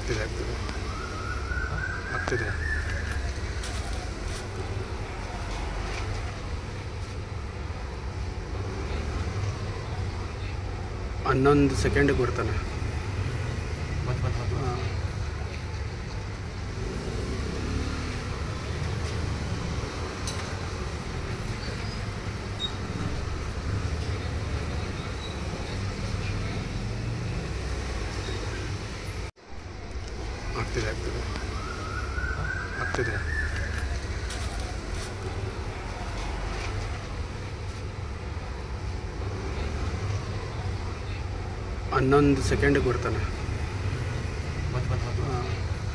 ಆಗ್ತಿದೆ ಆಗ್ತಿದೆ ಆಗ್ತಿದೆ ಹನ್ನೊಂದು ಸೆಕೆಂಡಿಗೆ ಬರ್ತಾನೆ ಬಂತು ಬಂತು ಬಂತು ಹಾಂ ಆಗ್ತಿದೆ ಆಗ್ತಿದೆ ಆಗ್ತಿದೆ ಹನ್ನೊಂದು ಸೆಕೆಂಡಿಗೆ ಬರ್ತಾನೆ ಬಂತು ಬಂತು ಬಂತು ಹಾಂ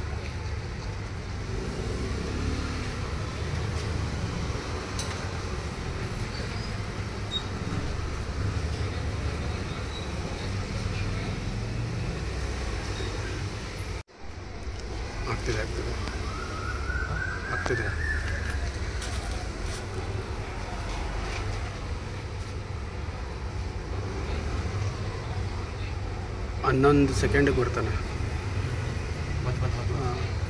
ಆಗ್ತಿದೆ ಆಗ್ತಿದೆ ಆಗ್ತಿದೆ ಹನ್ನೊಂದು ಸೆಕೆಂಡಿಗೆ ಬರ್ತಾನೆ ಬಂತು ಬಂತು ಬಂತು ಹಾಂ